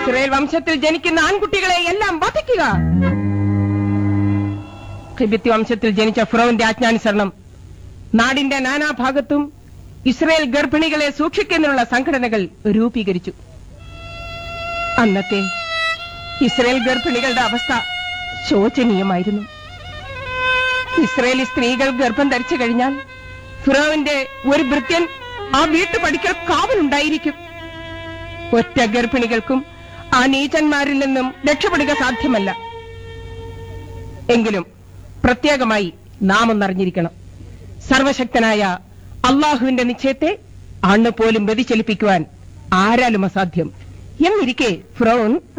Israel വംശത്തിൽ ജനിക്കുന്ന ആൺകുട്ടികളെ എല്ലാം വധിക്കുക ഖിബിത്തി വംശത്തിൽ ജനിച്ച ഫിറോവിന്റെ ആജ്ഞാനുസരണം നാടിന്റെ നാനാഭാഗത്തും ഇസ്രയേൽ ഗർഭിണികളെ സൂക്ഷിക്കുന്നതിനുള്ള സംഘടനകൾ രൂപീകരിച്ചു അന്നത്തെ ഇസ്രയേൽ ഗർഭിണികളുടെ അവസ്ഥ ശോചനീയമായിരുന്നു ഇസ്രയേലി സ്ത്രീകൾ ഗർഭം ധരിച്ചു കഴിഞ്ഞാൽ ഫിറോവിന്റെ ഒരു ഭൃത്യൻ ആ വീട്ടുപടിക്കൽ കാവലുണ്ടായിരിക്കും ഒറ്റ ഗർഭിണികൾക്കും ആ നീചന്മാരിൽ നിന്നും രക്ഷപ്പെടുക സാധ്യമല്ല എങ്കിലും പ്രത്യേകമായി നാം ഒന്നറിഞ്ഞിരിക്കണം സർവശക്തനായ അള്ളാഹുവിന്റെ നിശ്ചയത്തെ അണ്ണ് പോലും വ്യതിചലിപ്പിക്കുവാൻ ആരാലും അസാധ്യം എന്നിരിക്കെ ഫിറോൻ